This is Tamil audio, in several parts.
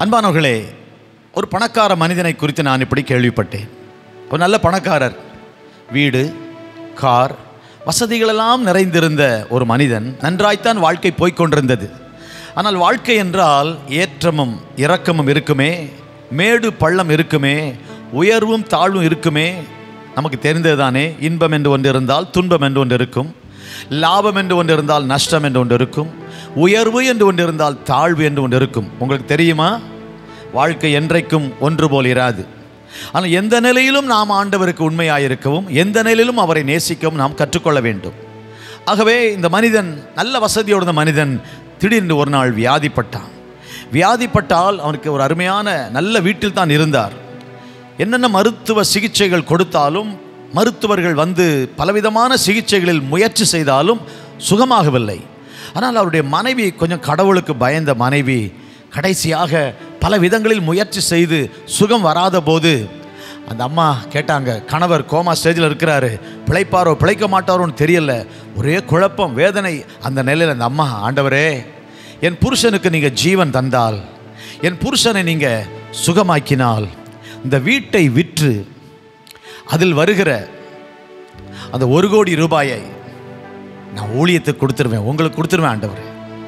அன்பானவர்களே ஒரு பணக்கார மனிதனை குறித்து நான் இப்படி கேள்விப்பட்டேன் ஒரு நல்ல பணக்காரர் வீடு கார் வசதிகளெல்லாம் நிறைந்திருந்த ஒரு மனிதன் நன்றாய்த்தான் வாழ்க்கை போய்க் கொண்டிருந்தது ஆனால் வாழ்க்கை என்றால் ஏற்றமும் இரக்கமும் இருக்குமே மேடு பள்ளம் இருக்குமே உயர்வும் தாழ்வும் இருக்குமே நமக்கு தெரிந்ததுதானே இன்பம் என்று ஒன்று இருந்தால் துன்பம் என்று ஒன்று இருக்கும் லாபம் என்று ஒன்று இருந்தால் நஷ்டம் என்று ஒன்று இருக்கும் உயர்வு என்று ஒன்று இருந்தால் தாழ்வு என்று ஒன்று இருக்கும் உங்களுக்கு தெரியுமா வாழ்க்கை என்றைக்கும் ஒன்று போல் இராது ஆனால் எந்த நிலையிலும் நாம் ஆண்டவருக்கு உண்மையாயிருக்கவும் எந்த நிலையிலும் அவரை நேசிக்கவும் நாம் கற்றுக்கொள்ள வேண்டும் ஆகவே இந்த மனிதன் நல்ல வசதியோட இந்த மனிதன் திடீர்னு ஒரு நாள் வியாதிப்பட்டான் வியாதிப்பட்டால் அவனுக்கு ஒரு அருமையான நல்ல வீட்டில் தான் இருந்தார் என்னென்ன மருத்துவ சிகிச்சைகள் கொடுத்தாலும் மருத்துவர்கள் வந்து பலவிதமான சிகிச்சைகளில் முயற்சி செய்தாலும் சுகமாகவில்லை ஆனால் அவருடைய மனைவி கொஞ்சம் கடவுளுக்கு பயந்த மனைவி கடைசியாக பல விதங்களில் முயற்சி செய்து சுகம் வராத போது அந்த அம்மா கேட்டாங்க கணவர் கோமா ஸ்டேஜில் இருக்கிறாரு பிழைப்பாரோ பிழைக்க மாட்டாரோன்னு தெரியல ஒரே குழப்பம் வேதனை அந்த நிலையில் அந்த அம்மா ஆண்டவரே என் புருஷனுக்கு நீங்கள் ஜீவன் தந்தால் என் புருஷனை நீங்கள் சுகமாக்கினால் இந்த வீட்டை விற்று அதில் வருகிற அந்த ஒரு கோடி ரூபாயை நான் ஊழியத்துக்கு கொடுத்துருவேன் உங்களுக்கு கொடுத்துருவேன் ஆண்டவரே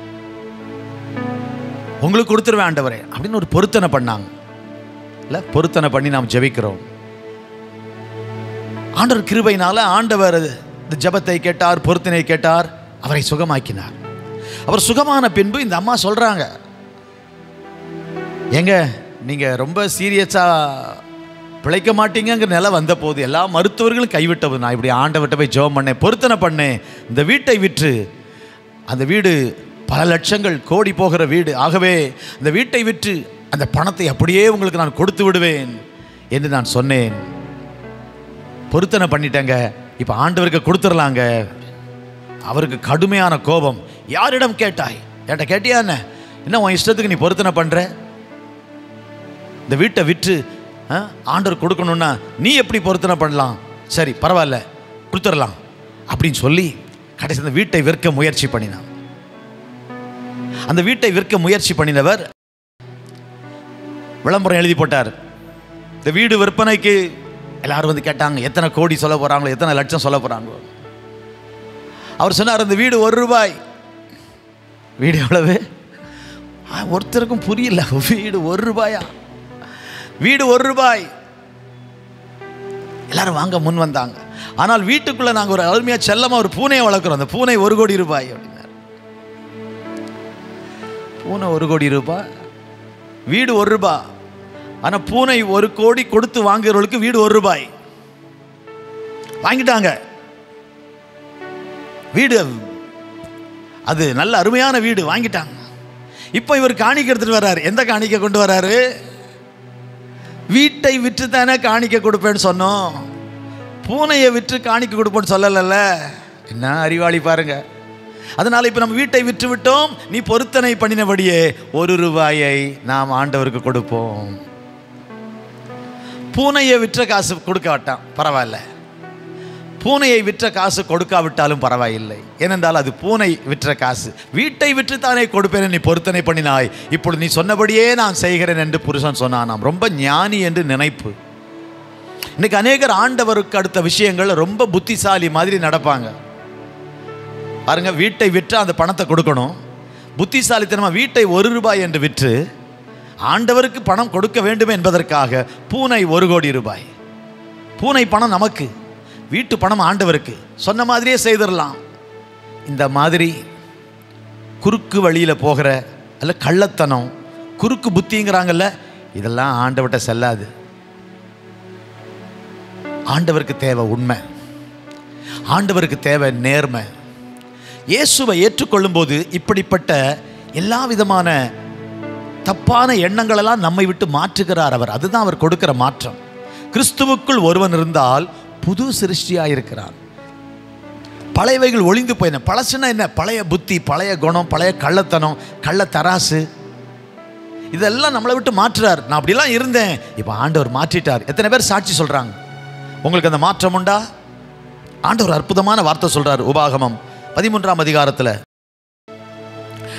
உங்களுக்கு கொடுத்துருவேன் ஆண்டவரே அப்படின்னு ஒரு பொருத்தனை பண்ணாங்க இல்லை பொருத்தனை பண்ணி நாம் ஜெபிக்கிறோம் ஆண்டவர் கிருபையினால ஆண்டவர் இந்த ஜெபத்தை கேட்டார் பொருத்தனை கேட்டார் அவரை சுகமாக்கினார் அவர் சுகமான பின்பு இந்த அம்மா சொல்றாங்க ஏங்க நீங்க ரொம்ப சீரியஸா பிழைக்க மாட்டீங்கங்கிற நிலை வந்த போது எல்லா மருத்துவர்களும் கைவிட்டது நான் இப்படி ஆண்டவர்கிட்ட போய் ஜெபம் பண்ணேன் பொருத்தனை பண்ணேன் இந்த வீட்டை விற்று அந்த வீடு பல லட்சங்கள் கோடி போகிற வீடு ஆகவே அந்த வீட்டை விற்று அந்த பணத்தை அப்படியே உங்களுக்கு நான் கொடுத்து விடுவேன் என்று நான் சொன்னேன் பொருத்தனை பண்ணிட்டேங்க இப்போ ஆண்டவருக்கு கொடுத்துடலாங்க அவருக்கு கடுமையான கோபம் யாரிடம் கேட்டாய் என்கிட்ட கேட்டியா என்ன என்ன உன் இஷ்டத்துக்கு நீ பொருத்தனை பண்ணுற இந்த வீட்டை விற்று ஆ, ஆண்டவர் கொடுக்கணும்னா நீ எப்படி பொருத்தனை பண்ணலாம் சரி பரவாயில்ல கொடுத்துடலாம் அப்படின்னு சொல்லி கடைசி அந்த வீட்டை விற்க முயற்சி பண்ணினான் அந்த வீட்டை விற்க முயற்சி பண்ணினவர் விளம்பரம் எழுதி போட்டார் இந்த வீடு விற்பனைக்கு எல்லாரும் வந்து கேட்டாங்க எத்தனை கோடி சொல்ல போகிறாங்களோ எத்தனை லட்சம் சொல்ல போகிறாங்களோ அவர் சொன்னார் இந்த வீடு ஒரு ரூபாய் வீடு எவ்வளவு ஆ, ஒருத்தருக்கும் புரியல வீடு ஒரு ரூபாயா வீடு ஒரு ரூபாய் எல்லாரும் வாங்க முன் வந்தாங்க ஆனால் வீட்டுக்குள்ள நாங்கள் ஒரு அருமையா செல்லமா ஒரு பூனையை வளர்க்குறோம் அந்த பூனை ஒரு கோடி ரூபாய் அப்படின்னாரு பூனை ஒரு கோடி ரூபாய் வீடு ஒரு ரூபாய் ஆனால் பூனை ஒரு கோடி கொடுத்து வாங்குறவர்களுக்கு வீடு ஒரு ரூபாய் வாங்கிட்டாங்க வீடு அது நல்ல அருமையான வீடு வாங்கிட்டாங்க இப்போ இவர் காணிக்கை எடுத்துட்டு வர்றாரு எந்த காணிக்கை கொண்டு வர்றாரு வீட்டை விற்று தானே காணிக்கை கொடுப்பேன்னு சொன்னோம் பூனையை விற்று காணிக்கை கொடுப்போன்னு சொல்லலைல்ல என்ன அறிவாளி பாருங்க அதனால இப்போ நம்ம வீட்டை விற்று விட்டோம் நீ பொருத்தனை பண்ணினபடியே ஒரு ரூபாயை நாம் ஆண்டவருக்கு கொடுப்போம் பூனையை விற்ற காசு கொடுக்க மாட்டான் பரவாயில்ல பூனையை விற்ற காசு கொடுக்காவிட்டாலும் பரவாயில்லை ஏனென்றால் அது பூனை விற்ற காசு வீட்டை விற்று தானே கொடுப்பேன் நீ பொருத்தனை பண்ணினாய் இப்பொழுது நீ சொன்னபடியே நான் செய்கிறேன் என்று புருஷன் சொன்னானாம் ரொம்ப ஞானி என்று நினைப்பு இன்னைக்கு அநேகர் ஆண்டவருக்கு அடுத்த விஷயங்கள் ரொம்ப புத்திசாலி மாதிரி நடப்பாங்க பாருங்க வீட்டை விற்று அந்த பணத்தை கொடுக்கணும் புத்திசாலித்தனமா வீட்டை ஒரு ரூபாய் என்று விற்று ஆண்டவருக்கு பணம் கொடுக்க வேண்டும் என்பதற்காக பூனை ஒரு கோடி ரூபாய் பூனை பணம் நமக்கு வீட்டு பணம் ஆண்டவருக்கு சொன்ன மாதிரியே செய்திடலாம் இந்த மாதிரி குறுக்கு வழியில் போகிற அல்ல கள்ளத்தனம் குறுக்கு புத்திங்கிறாங்கல்ல இதெல்லாம் ஆண்டவர்கிட்ட செல்லாது ஆண்டவருக்கு தேவை உண்மை ஆண்டவருக்கு தேவை நேர்மை இயேசுவை ஏற்றுக்கொள்ளும்போது இப்படிப்பட்ட எல்லா விதமான தப்பான எண்ணங்களெல்லாம் நம்மை விட்டு மாற்றுகிறார் அவர் அதுதான் அவர் கொடுக்கிற மாற்றம் கிறிஸ்துவுக்குள் ஒருவன் இருந்தால் புது சிருஷ்டியாக இருக்கிறான் பழையவைகள் ஒளிந்து போயின பழசுன்னா என்ன பழைய புத்தி பழைய குணம் பழைய கள்ளத்தனம் கள்ள தராசு இதெல்லாம் நம்மளை விட்டு மாற்றுறார் நான் அப்படிலாம் இருந்தேன் இப்போ ஆண்டவர் மாற்றிட்டார் எத்தனை பேர் சாட்சி சொல்றாங்க உங்களுக்கு அந்த மாற்றம் உண்டா ஆண்டவர் அற்புதமான வார்த்தை சொல்றார் உபாகமம் பதிமூன்றாம் அதிகாரத்தில்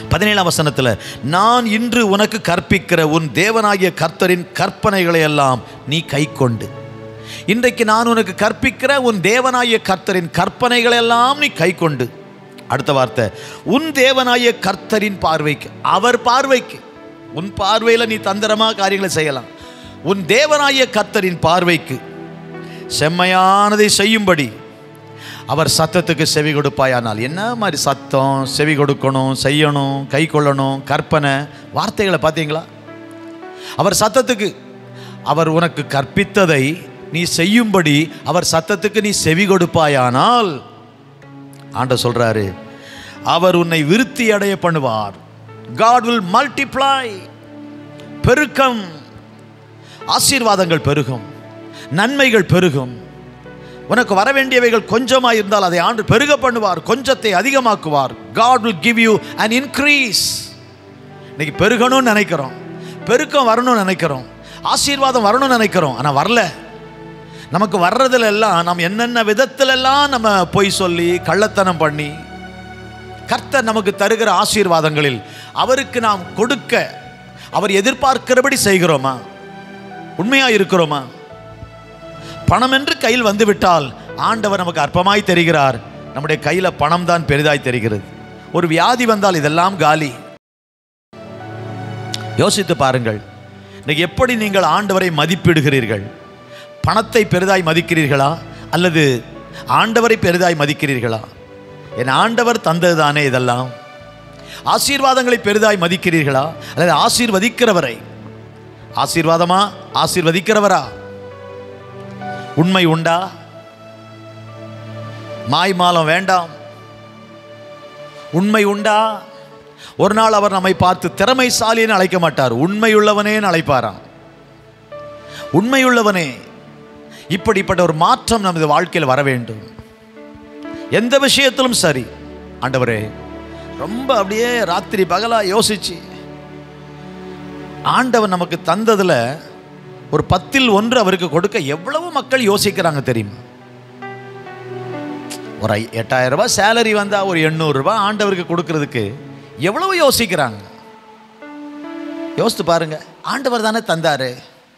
பதினேழாம் வசனத்தில் நான் இன்று உனக்கு கற்பிக்கிற உன் தேவனாகிய கர்த்தரின் கற்பனைகளை எல்லாம் நீ கைக்கொண்டு இன்றைக்கு நான் உனக்கு கற்பிக்கிற உன் தேவனாகிய கர்த்தரின் கற்பனைகளை எல்லாம் நீ கைக்கொண்டு அடுத்த வார்த்தை உன் தேவனாகிய கர்த்தரின் பார்வைக்கு அவர் பார்வைக்கு உன் பார்வையில் நீ தந்திரமாக காரியங்களை செய்யலாம் உன் தேவனாகிய கர்த்தரின் பார்வைக்கு செம்மையானதை செய்யும்படி அவர் சத்தத்துக்கு செவி கொடுப்பாயானால் என்ன மாதிரி சத்தம் செவி கொடுக்கணும் செய்யணும் கை கொள்ளணும் கற்பனை வார்த்தைகளை பார்த்தீங்களா அவர் சத்தத்துக்கு அவர் உனக்கு கற்பித்ததை நீ செய்யும்படி அவர் சத்தத்துக்கு நீ செவி கொடுப்பாயானால் ஆண்ட சொல்றாரு அவர் உன்னை விருத்தி அடைய பண்ணுவார் காட் வில் மல்டிப்ளை பெருக்கம் ஆசீர்வாதங்கள் பெருகும் நன்மைகள் பெருகும் உனக்கு வர வேண்டியவைகள் கொஞ்சமாக இருந்தால் அதை ஆண்டு பெருக பண்ணுவார் கொஞ்சத்தை அதிகமாக்குவார் God will give you an increase இன்னைக்கு பெருகணும்னு நினைக்கிறோம் பெருக்கம் வரணும்னு நினைக்கிறோம் ஆசீர்வாதம் வரணும்னு நினைக்கிறோம் ஆனால் வரல நமக்கு வர்றதுல எல்லாம் நம்ம என்னென்ன விதத்திலெல்லாம் நம்ம பொய் சொல்லி கள்ளத்தனம் பண்ணி கர்த்தர் நமக்கு தருகிற ஆசீர்வாதங்களில் அவருக்கு நாம் கொடுக்க அவர் எதிர்பார்க்கிறபடி செய்கிறோமா உண்மையாக இருக்கிறோமா பணம் என்று கையில் வந்துவிட்டால் ஆண்டவர் நமக்கு அற்பமாய் தெரிகிறார் நம்முடைய கையில் பணம் தான் பெரிதாய் தெரிகிறது ஒரு வியாதி வந்தால் இதெல்லாம் காலி யோசித்து பாருங்கள் இன்னைக்கு எப்படி நீங்கள் ஆண்டவரை மதிப்பிடுகிறீர்கள் பணத்தை பெரிதாய் மதிக்கிறீர்களா அல்லது ஆண்டவரை பெரிதாய் மதிக்கிறீர்களா என் ஆண்டவர் தந்தது தானே இதெல்லாம் ஆசீர்வாதங்களை பெரிதாய் மதிக்கிறீர்களா அல்லது ஆசீர்வதிக்கிறவரை ஆசீர்வாதமா ஆசீர்வதிக்கிறவரா உண்மை உண்டா மாய்மாலம் வேண்டாம் உண்மை உண்டா ஒரு நாள் அவர் நம்மை பார்த்து திறமைசாலின்னு அழைக்க மாட்டார் உண்மையுள்ளவனேன்னு அழைப்பாராம் உண்மையுள்ளவனே இப்படிப்பட்ட ஒரு மாற்றம் நமது வாழ்க்கையில் வர வேண்டும் எந்த விஷயத்திலும் சரி ஆண்டவரே ரொம்ப அப்படியே ராத்திரி பகலா யோசிச்சு ஆண்டவர் நமக்கு தந்ததுல ஒரு பத்தில் ஒன்று அவருக்கு கொடுக்க எவ்வளவு மக்கள் யோசிக்கிறாங்க தெரியுமா ஒரு ஐ- எட்டாயிரம் ரூபாய் சேலரி வந்தா ஒரு எண்ணூறு ரூபாய் ஆண்டவருக்கு கொடுக்கறதுக்கு எவ்வளவு யோசிக்கிறாங்க யோசித்து பாருங்க ஆண்டவர் தானே தந்தாரு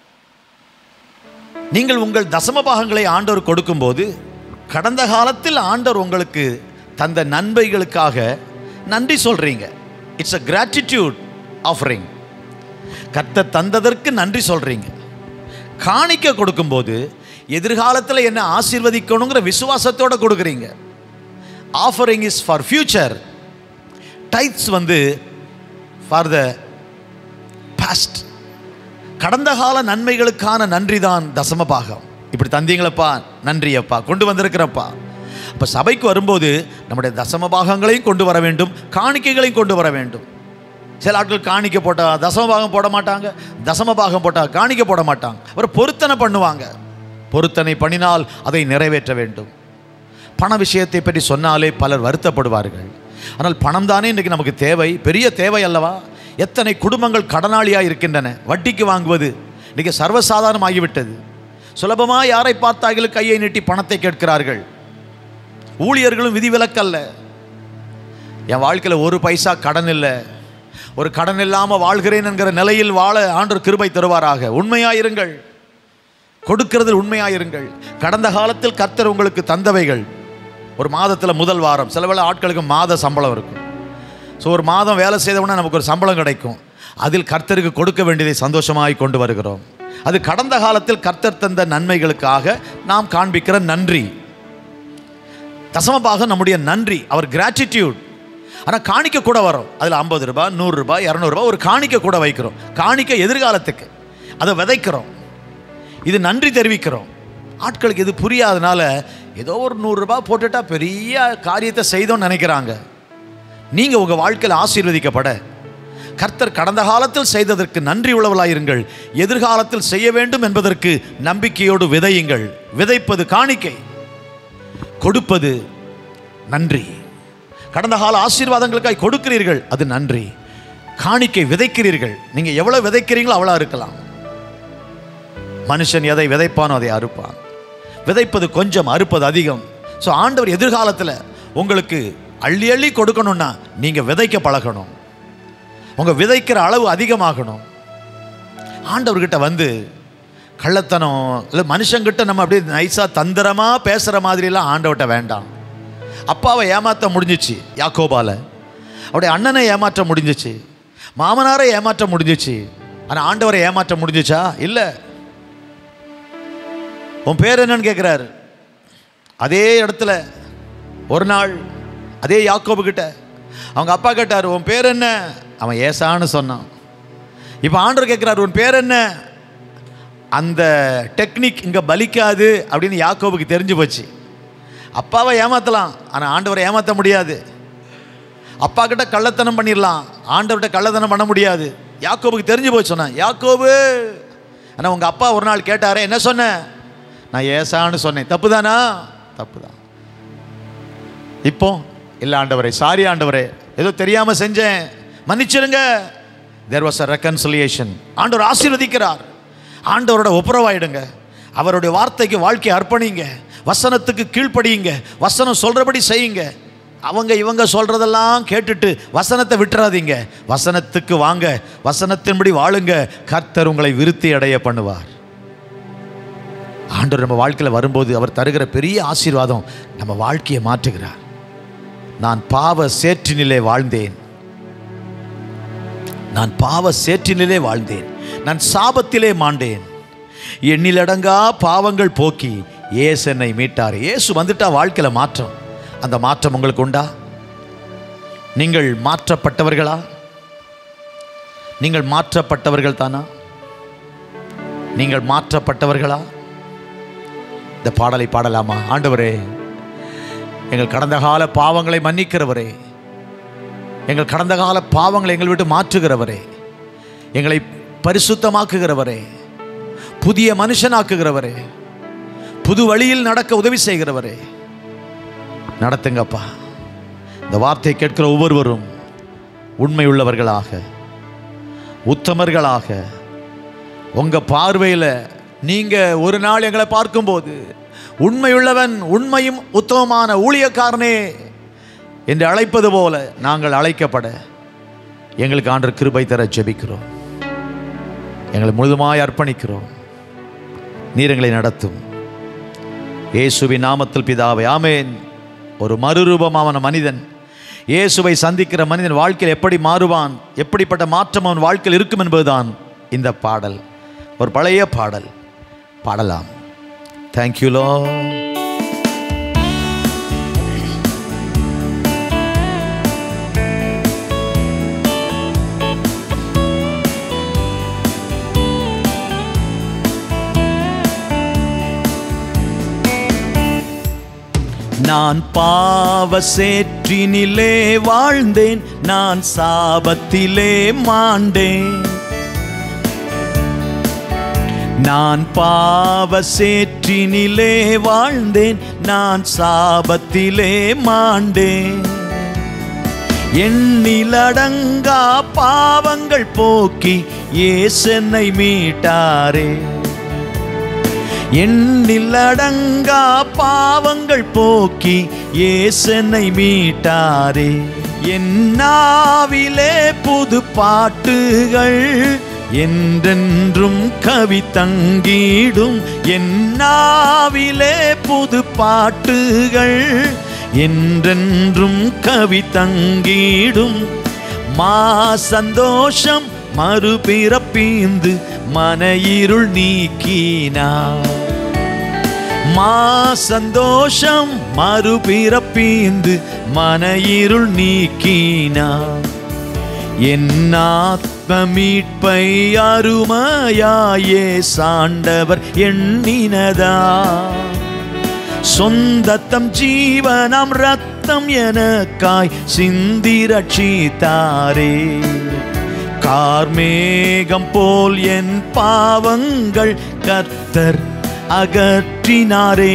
நீங்கள் உங்கள் தசம பாகங்களை ஆண்டவர் கொடுக்கும்போது கடந்த காலத்தில் ஆண்டவர் உங்களுக்கு தந்த நன்மைகளுக்காக நன்றி சொல்றீங்க இட்ஸ் அ கிராட்டிடியூட் ஆஃபரிங் கர்த்தர் தந்ததற்கு நன்றி சொல்றீங்க காணிக்க கொடுக்கும்போது எதிர்காலத்தில் என்ன ஆசீர்வதிக்கணுங்கிற விசுவாசத்தோட கொடுக்குறீங்க offering is for future types வந்து ஃபார் த பாஸ்ட் கடந்த கால நன்மைகளுக்கான நன்றி தான் தசம பாகம் இப்படி தந்தீங்களப்பா நன்றி அப்பா கொண்டு வந்திருக்கிறப்பா அப்போ சபைக்கு வரும்போது நம்முடைய தசம பாகங்களையும் கொண்டு வர வேண்டும் காணிக்கைகளையும் கொண்டு வர வேண்டும் சில ஆட்கள் காணிக்க போட்டால் தசம பாகம் போட மாட்டாங்க தசம பாகம் போட்டால் காணிக்க போட மாட்டாங்க அப்புறம் பொருத்தனை பண்ணுவாங்க பொருத்தனை பண்ணினால் அதை நிறைவேற்ற வேண்டும் பண விஷயத்தை பற்றி சொன்னாலே பலர் வருத்தப்படுவார்கள் ஆனால் பணம் தானே இன்றைக்கு நமக்கு தேவை பெரிய தேவை அல்லவா எத்தனை குடும்பங்கள் கடனாளியாக இருக்கின்றன வட்டிக்கு வாங்குவது இன்றைக்கி சர்வசாதாரணமாகிவிட்டது சுலபமாக யாரை பார்த்தார்களும் கையை நீட்டி பணத்தை கேட்கிறார்கள் ஊழியர்களும் விதிவிலக்கல்ல என் வாழ்க்கையில் ஒரு பைசா கடன் இல்லை ஒரு கடன் இல்லாமல் வாழ்கிறேன் என்கிற நிலையில் வாழ ஆண்டவர் கிருபை தருவாராக உண்மையாயிருங்கள் கொடுக்கிறதில் உண்மையாயிருங்கள் கடந்த காலத்தில் கர்த்தர் உங்களுக்கு தந்தவைகள் ஒரு மாதத்தில் முதல் வாரம் சில வேளை ஆட்களுக்கு மாத சம்பளம் இருக்கும் ஸோ ஒரு மாதம் வேலை செய்தவுடனே நமக்கு ஒரு சம்பளம் கிடைக்கும் அதில் கர்த்தருக்கு கொடுக்க வேண்டியதை சந்தோஷமாய் கொண்டு வருகிறோம் அது கடந்த காலத்தில் கர்த்தர் தந்த நன்மைகளுக்காக நாம் காண்பிக்கிற நன்றி தசமபாக நம்முடைய நன்றி அவர் கிராட்டிடியூட் ஆனால் காணிக்க கூட வரும் அதில் ஐம்பது ரூபாய் நூறு ரூபாய் இரநூறுபா ஒரு காணிக்க கூட வைக்கிறோம் காணிக்க எதிர்காலத்துக்கு அதை விதைக்கிறோம் இது நன்றி தெரிவிக்கிறோம் ஆட்களுக்கு இது புரியாதனால ஏதோ ஒரு நூறுரூபா போட்டுட்டா பெரிய காரியத்தை செய்தோம்னு நினைக்கிறாங்க நீங்கள் உங்கள் வாழ்க்கையில் ஆசீர்வதிக்கப்பட கர்த்தர் கடந்த காலத்தில் செய்ததற்கு நன்றி உள்ளவளாயிருங்கள் எதிர்காலத்தில் செய்ய வேண்டும் என்பதற்கு நம்பிக்கையோடு விதையுங்கள் விதைப்பது காணிக்கை கொடுப்பது நன்றி கடந்த கால ஆசீர்வாதங்களுக்காய் கொடுக்கிறீர்கள் அது நன்றி காணிக்கை விதைக்கிறீர்கள் நீங்கள் எவ்வளோ விதைக்கிறீங்களோ அவ்வளோ இருக்கலாம் மனுஷன் எதை விதைப்பானோ அதை அறுப்பான் விதைப்பது கொஞ்சம் அறுப்பது அதிகம் ஸோ ஆண்டவர் எதிர்காலத்தில் உங்களுக்கு அள்ளி அள்ளி கொடுக்கணும்னா நீங்கள் விதைக்க பழகணும் உங்க விதைக்கிற அளவு அதிகமாகணும் ஆண்டவர்கிட்ட வந்து கள்ளத்தனம் இல்லை மனுஷங்கிட்ட நம்ம அப்படியே நைஸாக தந்திரமாக பேசுகிற மாதிரிலாம் ஆண்டவர்கிட்ட வேண்டாம் அப்பாவை ஏமாற்ற முடிஞ்சிச்சு யாக்கோபால அவருடைய அண்ணனை ஏமாற்ற முடிஞ்சிச்சு மாமனாரை ஏமாற்ற முடிஞ்சிச்சு ஆனால் ஆண்டவரை ஏமாற்ற முடிஞ்சிச்சா இல்லை உன் பேர் என்னன்னு கேட்குறாரு அதே இடத்துல ஒரு நாள் அதே யாக்கோபு கிட்ட அவங்க அப்பா கேட்டார் உன் பேர் என்ன அவன் ஏசான்னு சொன்னான் இப்போ ஆண்டவர் கேட்குறாரு உன் பேர் என்ன அந்த டெக்னிக் இங்கே பலிக்காது அப்படின்னு யாக்கோபுக்கு தெரிஞ்சு போச்சு அப்பாவை ஏமாற்றலாம் ஆனால் ஆண்டவரை ஏமாற்ற முடியாது அப்பா கிட்ட கள்ளத்தனம் பண்ணிடலாம் ஆண்டவர்கிட்ட கள்ளத்தனம் பண்ண முடியாது யாக்கோபுக்கு தெரிஞ்சு போச்சு சொன்னேன் யாக்கோபு ஆனால் உங்கள் அப்பா ஒரு நாள் கேட்டாரே என்ன சொன்ன நான் ஏசான்னு சொன்னேன் தப்பு தானா தப்பு தான் இப்போ இல்லை ஆண்டவரே சாரி ஆண்டவரே ஏதோ தெரியாமல் செஞ்சேன் மன்னிச்சிருங்க தேர் வாஸ் அ ரெக்கன்சிலியேஷன் ஆண்டவர் ஆசீர்வதிக்கிறார் ஆண்டவரோட ஒப்புரவாயிடுங்க அவருடைய வார்த்தைக்கு வாழ்க்கையை அர்ப்பணிங்க வசனத்துக்கு கீழ்ப்படியுங்க வசனம் சொல்கிறபடி செய்யுங்க அவங்க இவங்க சொல்கிறதெல்லாம் கேட்டுட்டு வசனத்தை விட்டுறாதீங்க வசனத்துக்கு வாங்க வசனத்தின்படி வாழுங்க கர்த்தர் உங்களை விருத்தி அடைய பண்ணுவார் ஆண்டவர் நம்ம வாழ்க்கையில் வரும்போது அவர் தருகிற பெரிய ஆசீர்வாதம் நம்ம வாழ்க்கையை மாற்றுகிறார் நான் பாவ சேற்றினிலே வாழ்ந்தேன் நான் பாவ சேற்றினிலே வாழ்ந்தேன் நான் சாபத்திலே மாண்டேன் எண்ணிலடங்கா பாவங்கள் போக்கி இயேசு என்னை மீட்டார் இயேசு வந்துட்டா வாழ்க்கையில் மாற்றம் அந்த மாற்றம் உங்களுக்கு உண்டா நீங்கள் மாற்றப்பட்டவர்களா நீங்கள் மாற்றப்பட்டவர்கள் தானா நீங்கள் மாற்றப்பட்டவர்களா இந்த பாடலை பாடலாமா ஆண்டவரே எங்கள் கடந்த கால பாவங்களை மன்னிக்கிறவரே எங்கள் கடந்த கால பாவங்களை எங்கள் விட்டு மாற்றுகிறவரே எங்களை பரிசுத்தமாக்குகிறவரே புதிய மனுஷனாக்குகிறவரே புது வழியில் நடக்க உதவி செய்கிறவரே நடத்துங்கப்பா இந்த வார்த்தையை கேட்கிற ஒவ்வொருவரும் உண்மை உள்ளவர்களாக உத்தமர்களாக உங்க பார்வையில் நீங்க ஒரு நாள் எங்களை பார்க்கும்போது உண்மையுள்ளவன் உண்மையும் உத்தமமான ஊழியக்காரனே என்று அழைப்பது போல நாங்கள் அழைக்கப்பட எங்களுக்கு ஆண்டு கிருபை தர ஜெபிக்கிறோம் எங்களை முழுதுமாய் அர்ப்பணிக்கிறோம் நீர் எங்களை நடத்தும் இயேசுவின் நாமத்தில் பிதாவை ஆமேன் ஒரு மறுரூபமான மனிதன் இயேசுவை சந்திக்கிற மனிதன் வாழ்க்கையில் எப்படி மாறுவான் எப்படிப்பட்ட மாற்றம் அவன் வாழ்க்கையில் இருக்கும் என்பதுதான் இந்த பாடல் ஒரு பழைய பாடல் பாடலாம் தேங்க்யூ லோ நான் பாவ சேற்றினிலே வாழ்ந்தேன் நான் சாபத்திலே மாண்டேன் நான் பாவ சேற்றினிலே வாழ்ந்தேன் நான் சாபத்திலே மாண்டேன் எண்ணிலடங்கா பாவங்கள் போக்கி ஏசென்னை மீட்டாரே எண்ணிலடங்கா பாவங்கள் போக்கி ஏசென்னை மீட்டாரே என்னாவிலே புது பாட்டுகள் என்றென்றும் கவி தங்கிடும் என்னாவிலே புது பாட்டுகள் என்றென்றும் கவி தங்கிடும் மா சந்தோஷம் மறுபிறப்பீந்து மன இருள் நீக்கினார் மா சந்தோஷம் மறுபிறப்பீந்து மன இருள் நீக்கினார் என் ஆத்ம மீட்பை அருமையாயே சாண்டவர் எண்ணினதா சொந்தத்தம் ஜீவனம் ரத்தம் எனக்காய் சிந்தி ரட்சித்தாரே கார்மேகம் போல் என் பாவங்கள் கர்த்தர் அகற்றினாரே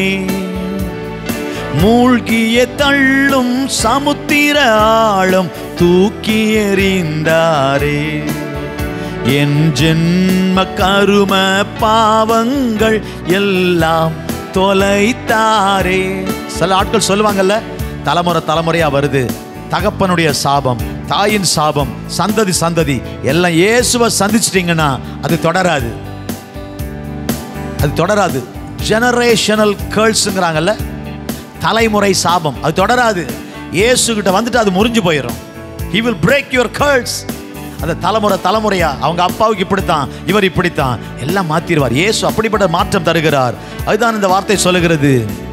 மூழ்கிய தள்ளும் சமுத்திர ஆழம் தூக்கி எறிந்தாரே என் ஜென்ம கரும பாவங்கள் எல்லாம் தொலைத்தாரே சில ஆட்கள் சொல்லுவாங்கல்ல தலைமுறை தலைமுறையா வருது தகப்பனுடைய சாபம் தாயின் சாபம் சந்ததி சந்ததி எல்லாம் இயேசுவை சந்திச்சிட்டீங்கன்னா அது தொடராது அது தொடராது ஜெனரேஷனல் கேர்ள்ஸுங்கிறாங்கல்ல தலைமுறை சாபம் அது தொடராது இயேசு கிட்ட வந்துட்டு அது முறிஞ்சு போயிடும் he will break your curse அந்த தலைமுறை தலைமுறையா அவங்க அப்பாவுக்கு இப்படித்தான் இவர் இப்படித்தான் எல்லாம் மாத்திடுவார் இயேசு அப்படிப்பட்ட மாற்றம் தருகிறார் அதுதான் இந்த வார்த்தை சொல்லுகிறது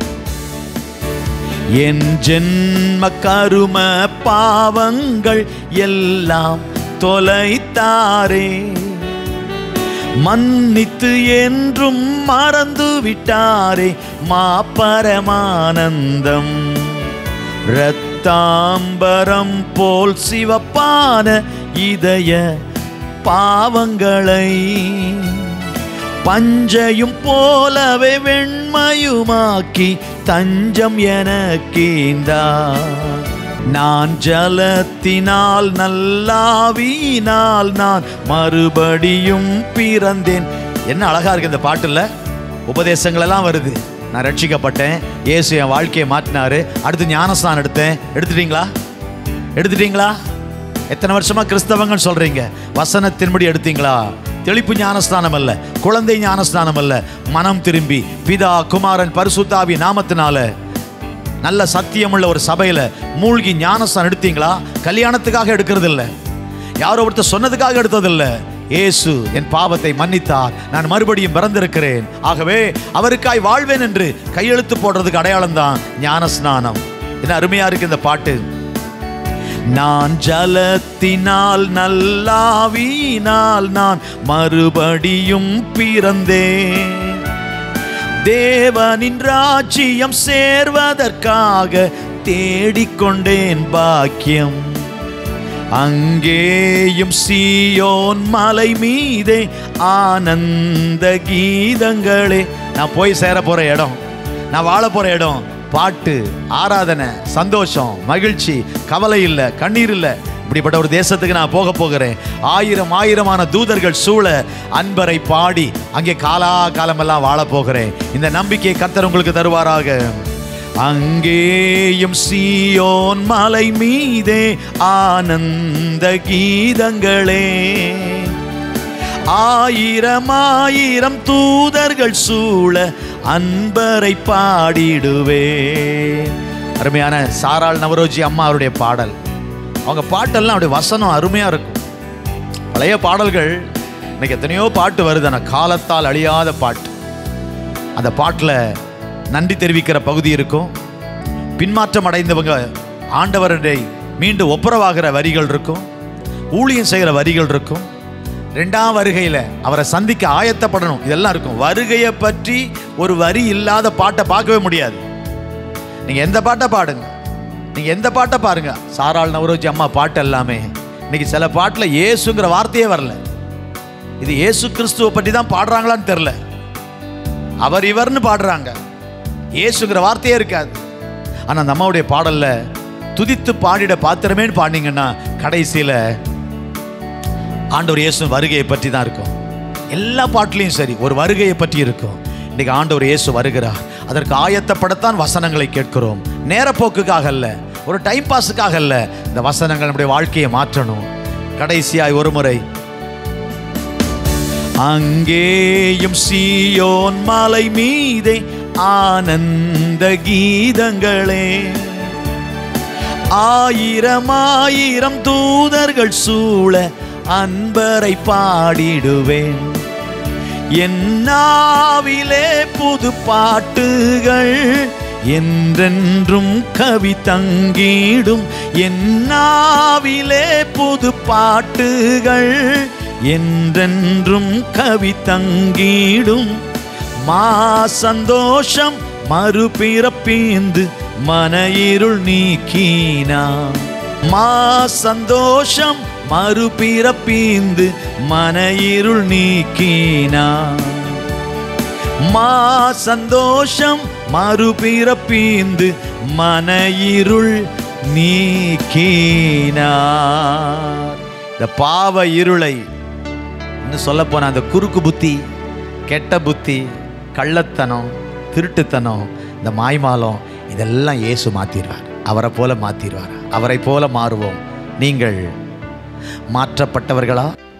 என் ஜென்ம கரும பாவங்கள் எல்லாம் தொலைத்தாரே மன்னித்து என்றும் மறந்து விட்டாரே மா பரமானந்தம் இரத்தாம்பரம் போல் சிவப்பான இதய பாவங்களை பஞ்சையும் போலவே வெண்மையுமாக்கி தஞ்சம் எனக்கீந்தா நான் ஜலத்தினால் நல்லாவினால் நான் மறுபடியும் பிறந்தேன் என்ன அழகா இருக்கு இந்த பாட்டுல உபதேசங்கள் எல்லாம் வருது நான் ரட்சிக்கப்பட்டேன் இயேசு என் வாழ்க்கையை மாற்றினாரு அடுத்து ஞானஸ்தானம் எடுத்தேன் எடுத்துட்டீங்களா எடுத்துட்டீங்களா எத்தனை வருஷமா கிறிஸ்தவங்கன்னு சொல்றீங்க வசனத்தின்படி எடுத்தீங்களா தெளிப்பு ஞானஸ்தானம் அல்ல குழந்தை ஞானஸ்தானம் அல்ல மனம் திரும்பி பிதா குமாரன் பரிசுத்தாவி நாமத்தினால நல்ல சத்தியமுள்ள ஒரு சபையில மூழ்கி ஞானஸ்தானம் எடுத்தீங்களா கல்யாணத்துக்காக எடுக்கிறது இல்ல யாரோ ஒருத்தர் சொன்னதுக்காக எடுத்ததில்ல இயேசு என் பாவத்தை மன்னித்தார் நான் மறுபடியும் பிறந்திருக்கிறேன் ஆகவே அவருக்காய் வாழ்வேன் என்று கையெழுத்து போடுறதுக்கு அடையாளம் தான் ஞானஸ்நானம் என்ன அருமையா இருக்கு இந்த பாட்டு நான் ஜலத்தினால் நல்லாவினால் நான் மறுபடியும் பிறந்தேன் தேவனின் ராஜ்யம் சேர்வதற்காக தேடிக்கொண்டேன் பாக்கியம் அங்கேயும் சீயோன் மலை மீதே ஆனந்த கீதங்களே நான் போய் சேர போற இடம் நான் வாழ போற இடம் பாட்டு ஆராதனை சந்தோஷம் மகிழ்ச்சி கவலை இல்லை கண்ணீர் இல்லை இப்படிப்பட்ட ஒரு தேசத்துக்கு நான் போக போகிறேன் ஆயிரம் ஆயிரமான தூதர்கள் சூழ அன்பரை பாடி அங்கே காலா காலமெல்லாம் வாழ போகிறேன் இந்த நம்பிக்கையை கர்த்தர் உங்களுக்கு தருவாராக அங்கேயும் சீயோன் மலை மீதே ஆனந்த கீதங்களே ஆயிரம் ஆயிரம் தூதர்கள் சூழ அன்பரை பாடிடுவே அருமையான சாராள் நவரோஜி அம்மா அவருடைய பாடல் அவங்க பாட்டெல்லாம் அவருடைய வசனம் அருமையா இருக்கும் பழைய பாடல்கள் இன்னைக்கு எத்தனையோ பாட்டு வருது ஆனால் காலத்தால் அழியாத பாட்டு அந்த பாட்டில் நன்றி தெரிவிக்கிற பகுதி இருக்கும் பின்மாற்றம் அடைந்தவங்க ஆண்டவரை மீண்டும் ஒப்புரவாகிற வரிகள் இருக்கும் ஊழியம் செய்கிற வரிகள் இருக்கும் ரெண்டாம் வருகையில் அவரை சந்திக்க ஆயத்தப்படணும் இதெல்லாம் இருக்கும் வருகையை பற்றி ஒரு வரி இல்லாத பாட்டை பார்க்கவே முடியாது நீங்கள் எந்த பாட்டை பாடுங்க நீங்கள் எந்த பாட்டை பாருங்க சாராள் நவரோஜி அம்மா பாட்டு எல்லாமே இன்னைக்கு சில பாட்டில் இயேசுங்கிற வார்த்தையே வரல இது இயேசு கிறிஸ்துவை பற்றி தான் பாடுறாங்களான்னு தெரில அவர் இவர்னு பாடுறாங்க இயேசுங்கிற வார்த்தையே இருக்காது ஆனால் அந்த அம்மாவுடைய பாடல்ல துதித்து பாடிட பாத்திரமேன்னு பாடினீங்கன்னா கடைசியில் ஆண்டவர் இயேசு வருகையை பற்றி தான் இருக்கும் எல்லா பாட்டுலையும் சரி ஒரு வருகையை பற்றி இருக்கும் இன்னைக்கு ஆண்டவர் இயேசு வருகிறார் அதற்கு ஆயத்தப்படத்தான் வசனங்களை கேட்கிறோம் நேரப்போக்குக்காக அல்ல ஒரு டைம் பாஸுக்காக அல்ல இந்த வசனங்கள் நம்முடைய வாழ்க்கையை மாற்றணும் கடைசியாய் ஒரு முறை அங்கேயும் சீயோன் மலை மீதே ஆனந்த கீதங்களே ஆயிரம் ஆயிரம் தூதர்கள் சூழ அன்பரை பாடிடுவேன் என் நாவிலே புது பாட்டுகள் என்றென்றும் கவி தங்கிடும் என் நாவிலே புது பாட்டுகள் என்றென்றும் கவி தங்கிடும் மா சந்தோஷம் மறுபிறப்பீந்து மன இருள் நீக்கினா மா சந்தோஷம் மறுபிறப்பீந்து மன இருள் நீக்கினா மா சந்தோஷம் மறுபிறப்பீந்து மன இருள் நீக்கினார் இந்த பாவ இருளை இன்னும் சொல்ல போன அந்த குறுக்கு புத்தி கெட்ட புத்தி கள்ளத்தனம் திருட்டுத்தனம் இந்த மாய்மாலம் இதெல்லாம் இயேசு மாத்திடுவார் அவரை போல மாத்திடுவார் அவரை போல மாறுவோம் நீங்கள் மாற்றப்பட்டவர்களா